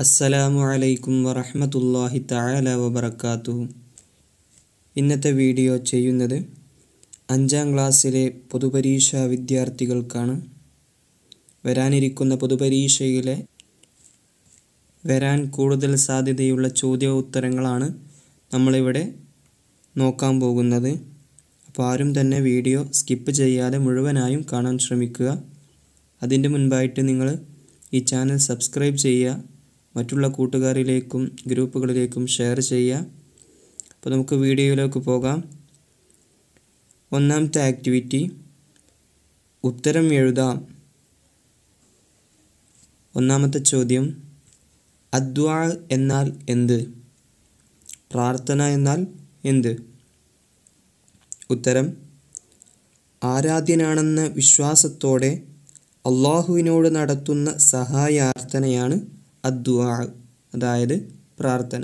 അസ്സലാമു അലൈക്കും വറഹ്മത്തുള്ളാഹി തആല വബറകാതുഹു ഇന്നത്തെ വീഡിയോ ചെയ്യുന്നത് അഞ്ചാം ക്ലാസ്സിലെ പൊതുപരീക്ഷാ വിദ്യാർത്ഥികൾക്കാണ് വരാനിരിക്കുന്ന പൊതുപരീക്ഷയിലെ വരാൻ കൂടുതൽ സാധ്യതയുള്ള ചോദ്യോത്തരങ്ങളാണ് നമ്മളിവിടെ നോക്കാൻ പോകുന്നത് അപ്പോൾ ആരും തന്നെ വീഡിയോ സ്കിപ്പ് ചെയ്യാതെ മുഴുവനായും കാണാൻ ശ്രമിക്കുക അതിൻ്റെ മുൻപായിട്ട് നിങ്ങൾ ഈ ചാനൽ സബ്സ്ക്രൈബ് ചെയ്യുക മറ്റുള്ള കൂട്ടുകാരിലേക്കും ഗ്രൂപ്പുകളിലേക്കും ഷെയർ ചെയ്യുക അപ്പോൾ നമുക്ക് വീഡിയോയിലേക്ക് പോകാം ഒന്നാമത്തെ ആക്ടിവിറ്റി ഉത്തരം എഴുതാം ഒന്നാമത്തെ ചോദ്യം അദ്വാ എന്നാൽ എന്ത് പ്രാർത്ഥന എന്നാൽ എന്ത് ഉത്തരം ആരാധ്യനാണെന്ന വിശ്വാസത്തോടെ അള്ളാഹുവിനോട് നടത്തുന്ന സഹായാർത്ഥനയാണ് അദ്വാ അതായത് പ്രാർത്ഥന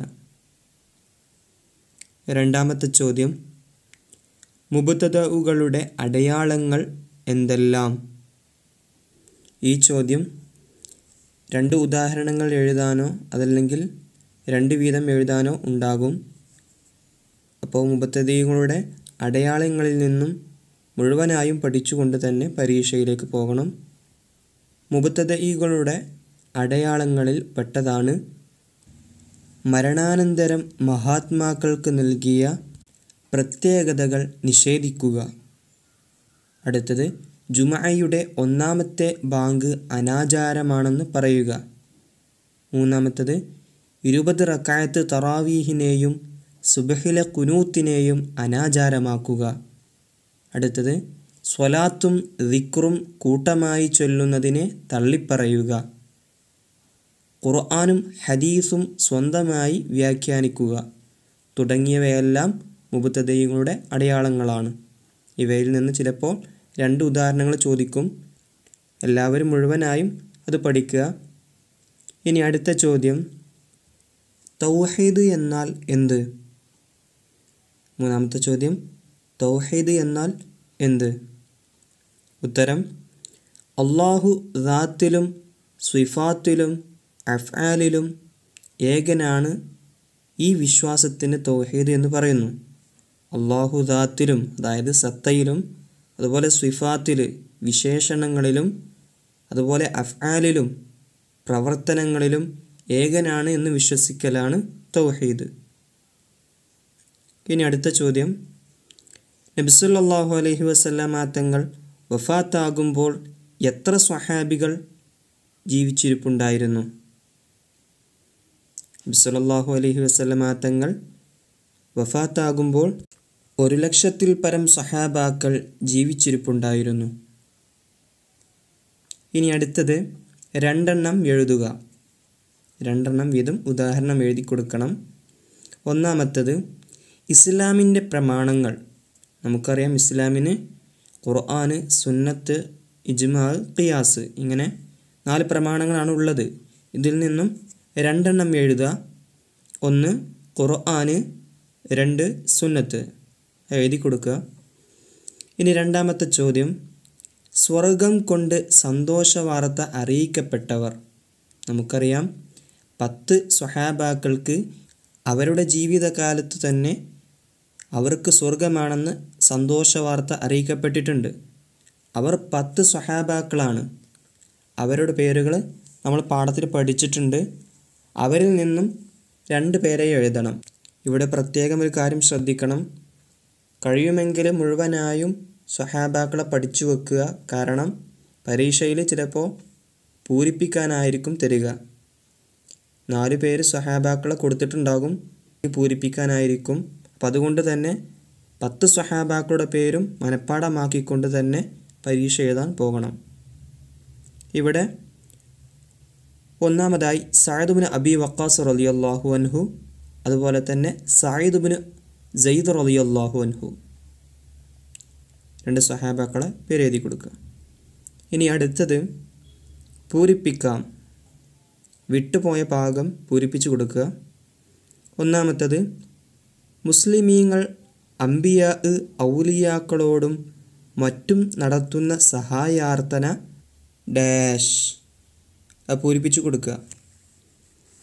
രണ്ടാമത്തെ ചോദ്യം മുബത്തതകളുടെ അടയാളങ്ങൾ എന്തെല്ലാം ഈ ചോദ്യം രണ്ട് ഉദാഹരണങ്ങൾ എഴുതാനോ അതല്ലെങ്കിൽ രണ്ട് വീതം എഴുതാനോ ഉണ്ടാകും അപ്പോൾ മുബത്തതീകളുടെ അടയാളങ്ങളിൽ നിന്നും മുഴുവനായും പഠിച്ചുകൊണ്ട് തന്നെ പരീക്ഷയിലേക്ക് പോകണം മുബത്തതീകളുടെ അടയാളങ്ങളിൽ പെട്ടതാണ് മരണാനന്തരം മഹാത്മാക്കൾക്ക് നൽകിയ പ്രത്യേകതകൾ നിഷേധിക്കുക അടുത്തത് ജുമഅയുടെ ഒന്നാമത്തെ ബാങ്ക് അനാചാരമാണെന്ന് പറയുക മൂന്നാമത്തത് ഇരുപത് റക്കായത്ത് തറാവീഹിനെയും സുബഹിലെ കുനൂത്തിനെയും അനാചാരമാക്കുക അടുത്തത് സ്വലാത്തും ദിക്റും കൂട്ടമായി ചൊല്ലുന്നതിനെ തള്ളിപ്പറയുക ഖുർആാനും ഹദീസും സ്വന്തമായി വ്യാഖ്യാനിക്കുക തുടങ്ങിയവയെല്ലാം മുബത്തദൈകളുടെ അടയാളങ്ങളാണ് ഇവയിൽ നിന്ന് ചിലപ്പോൾ രണ്ട് ഉദാഹരണങ്ങൾ ചോദിക്കും എല്ലാവരും മുഴുവനായും അത് പഠിക്കുക ഇനി അടുത്ത ചോദ്യം തൗഹീദ് എന്നാൽ എന്ത് മൂന്നാമത്തെ ചോദ്യം തൗഹീദ് എന്നാൽ എന്ത് ഉത്തരം അള്ളാഹു ദാത്തിലും സ്വിഫാത്തിലും അഫ്ആലിലും ഏകനാണ് ഈ വിശ്വാസത്തിന് തൗഹീദ് എന്ന് പറയുന്നു അള്ളാഹു ദാത്തിലും അതായത് സത്തയിലും അതുപോലെ സ്വിഫാത്തിൽ വിശേഷണങ്ങളിലും അതുപോലെ അഫ്ആലിലും പ്രവർത്തനങ്ങളിലും ഏകനാണ് എന്ന് വിശ്വസിക്കലാണ് തൗഹീദ് ഇനി അടുത്ത ചോദ്യം നബിസുല്ലാഹു അലൈഹി വസല്ലമ തങ്ങൾ വഫാത്താകുമ്പോൾ എത്ര സ്വഹാബികൾ ജീവിച്ചിരിപ്പുണ്ടായിരുന്നു നബിസുല്ലാഹു അലൈഹി വസല്ലമ തങ്ങൾ വഫാത്താകുമ്പോൾ ഒരു ലക്ഷത്തിൽ പരം സഹാബാക്കൾ ജീവിച്ചിരിപ്പുണ്ടായിരുന്നു ഇനി അടുത്തത് രണ്ടെണ്ണം എഴുതുക രണ്ടെണ്ണം വീതം ഉദാഹരണം എഴുതി കൊടുക്കണം ഒന്നാമത്തത് ഇസ്ലാമിൻ്റെ പ്രമാണങ്ങൾ നമുക്കറിയാം ഇസ്ലാമിന് ഖുർആന് സുന്നത്ത് ഇജ്മാ ഖിയാസ് ഇങ്ങനെ നാല് പ്രമാണങ്ങളാണ് ഉള്ളത് ഇതിൽ നിന്നും രണ്ടെണ്ണം എഴുതുക ഒന്ന് ഖുർആന് രണ്ട് സുന്നത്ത് എഴുതി കൊടുക്കുക ഇനി രണ്ടാമത്തെ ചോദ്യം സ്വർഗം കൊണ്ട് സന്തോഷ വാർത്ത അറിയിക്കപ്പെട്ടവർ നമുക്കറിയാം പത്ത് സ്വഹാബാക്കൾക്ക് അവരുടെ ജീവിതകാലത്ത് തന്നെ അവർക്ക് സ്വർഗമാണെന്ന് സന്തോഷ വാർത്ത അറിയിക്കപ്പെട്ടിട്ടുണ്ട് അവർ പത്ത് സ്വഹാബാക്കളാണ് അവരുടെ പേരുകൾ നമ്മൾ പാഠത്തിൽ പഠിച്ചിട്ടുണ്ട് അവരിൽ നിന്നും രണ്ട് പേരെ എഴുതണം ഇവിടെ പ്രത്യേകം ഒരു കാര്യം ശ്രദ്ധിക്കണം കഴിയുമെങ്കിൽ മുഴുവനായും സ്വഹാബാക്കളെ പഠിച്ചു വെക്കുക കാരണം പരീക്ഷയിൽ ചിലപ്പോൾ പൂരിപ്പിക്കാനായിരിക്കും തരിക നാല് പേര് സ്വഹാബാക്കളെ കൊടുത്തിട്ടുണ്ടാകും പൂരിപ്പിക്കാനായിരിക്കും അപ്പം അതുകൊണ്ട് തന്നെ പത്ത് സ്വഹാബാക്കളുടെ പേരും മനഃപ്പാടമാക്കിക്കൊണ്ട് തന്നെ പരീക്ഷ എഴുതാൻ പോകണം ഇവിടെ ഒന്നാമതായി സായിദുബിന് അബി വക്കാസ് റലിയല്ലാഹു അൻഹു അതുപോലെ തന്നെ സായിദുബിന് ജയ്ദ് റലിയല്ലാഹു അൻഹു രണ്ട് സഹാബാക്കളെ പേരെഴുതി കൊടുക്കുക ഇനി അടുത്തത് പൂരിപ്പിക്കാം വിട്ടുപോയ ഭാഗം പൂരിപ്പിച്ചു കൊടുക്കുക ഒന്നാമത്തത് മുസ്ലിമീങ്ങൾ അമ്പിയ ഔലിയാക്കളോടും മറ്റും നടത്തുന്ന സഹായാർത്ഥന ഡാഷ് അത് പൂരിപ്പിച്ചു കൊടുക്കുക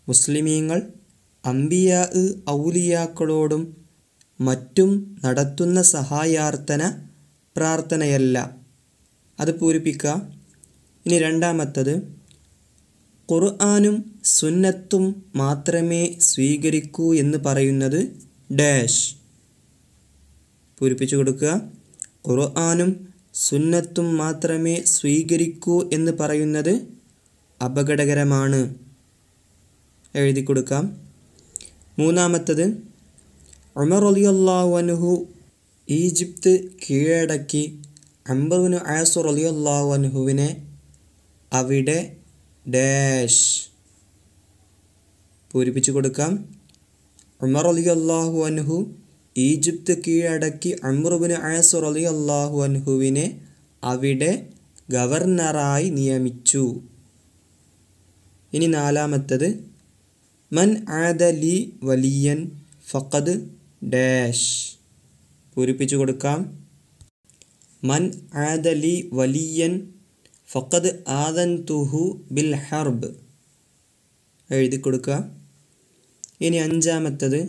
മുസ്ലിമീങ്ങൾ അമ്പിയാ ഔലിയാക്കളോടും മറ്റും നടത്തുന്ന സഹായാർത്ഥന പ്രാർത്ഥനയല്ല അത് പൂരിപ്പിക്കുക ഇനി രണ്ടാമത്തത് ഖുർആാനും സുന്നത്തും മാത്രമേ സ്വീകരിക്കൂ എന്ന് പറയുന്നത് ഡാഷ് പൂരിപ്പിച്ചു കൊടുക്കുക ഖുർആാനും സുന്നത്തും മാത്രമേ സ്വീകരിക്കൂ എന്ന് പറയുന്നത് അപകടകരമാണ് എഴുതി കൊടുക്കാം മൂന്നാമത്തത് ഉമർ അലിയല്ലാഹു അൻഹു ഈജിപ്ത് കീഴടക്കി അംബറുവിന് ആസുർ അലിയല്ലാഹു അൻഹുവിനെ അവിടെ ഡാഷ് പൂരിപ്പിച്ചു കൊടുക്കാം ഉമർ അലി അള്ളാഹു അൻഹു ഈജിപ്ത് കീഴടക്കി അമ്രുബിന് ആസുർ അലി അള്ളാഹു അൻഹുവിനെ അവിടെ ഗവർണറായി നിയമിച്ചു ഇനി നാലാമത്തത് മൻ ആദ ലി വലിയൻ ഫഖദ് ഡാഷ് പൂരിപ്പിച്ചു കൊടുക്കാം മൻ ആദ ലി വലിയൻ ഫഖദ് ആദൻ തുഹു ബിൽ ഹർബ് എഴുതി കൊടുക്കുക ഇനി അഞ്ചാമത്തത്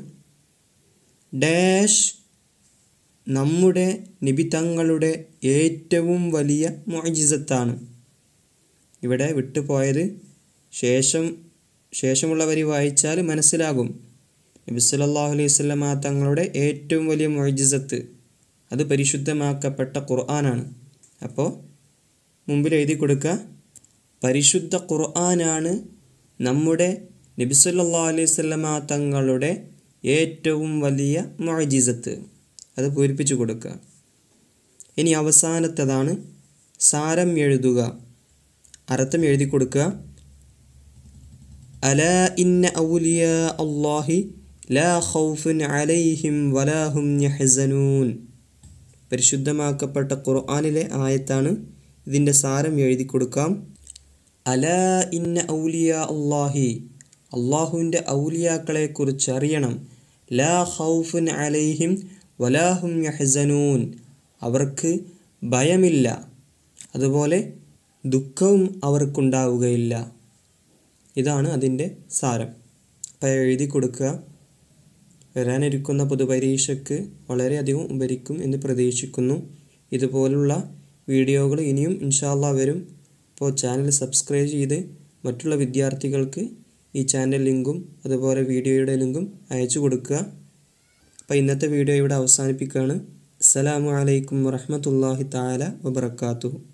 ഡാഷ് നമ്മുടെ നിബിതങ്ങളുടെ ഏറ്റവും വലിയ മൊജിസത്താണ് ഇവിടെ വിട്ടുപോയത് ശേഷം ശേഷമുള്ള വരി വായിച്ചാൽ മനസ്സിലാകും നബി സല്ലല്ലാഹു അലൈഹി വസല്ലമ തങ്ങളുടെ ഏറ്റവും വലിയ മൊജിസത്ത് അത് പരിശുദ്ധമാക്കപ്പെട്ട ഖുർആനാണ് അപ്പോൾ മുമ്പിൽ എഴുതി കൊടുക്കുക പരിശുദ്ധ ഖുർആനാണ് നമ്മുടെ നബി സല്ലല്ലാഹു അലൈഹി വസല്ലമ തങ്ങളുടെ ഏറ്റവും വലിയ മൊജിസത്ത് അത് പൂരിപ്പിച്ചു കൊടുക്കുക ഇനി അവസാനത്തതാണ് സാരം എഴുതുക അർത്ഥം എഴുതി കൊടുക്കുക അല ഇന്ന ഔലിയ അള്ളാഹി ലാ ഖൗഫുൻ അലൈഹിം വലാഹും യഹ്സനൂൻ പരിശുദ്ധമാക്കപ്പെട്ട ഖുർആനിലെ ആയത്താണ് ഇതിൻ്റെ സാരം എഴുതി കൊടുക്കാം അല ഇന്ന ഔലിയ അള്ളാഹി അള്ളാഹുവിൻ്റെ ഔലിയാക്കളെ കുറിച്ച് അറിയണം ലാ ഖൗഫുൻ അലൈഹിം വലാഹും യഹ്സനൂൻ അവർക്ക് ഭയമില്ല അതുപോലെ ദുഃഖവും അവർക്കുണ്ടാവുകയില്ല ഇതാണ് അതിൻ്റെ സാരം അപ്പോൾ എഴുതി കൊടുക്കുക വരാനിരിക്കുന്ന പൊതുപരീക്ഷയ്ക്ക് വളരെയധികം ഉപരിക്കും എന്ന് പ്രതീക്ഷിക്കുന്നു ഇതുപോലുള്ള വീഡിയോകൾ ഇനിയും ഇൻഷാല്ല വരും അപ്പോൾ ചാനൽ സബ്സ്ക്രൈബ് ചെയ്ത് മറ്റുള്ള വിദ്യാർത്ഥികൾക്ക് ഈ ചാനൽ ലിങ്കും അതുപോലെ വീഡിയോയുടെ ലിങ്കും അയച്ചു കൊടുക്കുക അപ്പോൾ ഇന്നത്തെ വീഡിയോ ഇവിടെ അവസാനിപ്പിക്കുകയാണ് അസ്സലാമു അലൈക്കും വറഹ്മത്തുള്ളാഹി തആല വബറകാതുഹു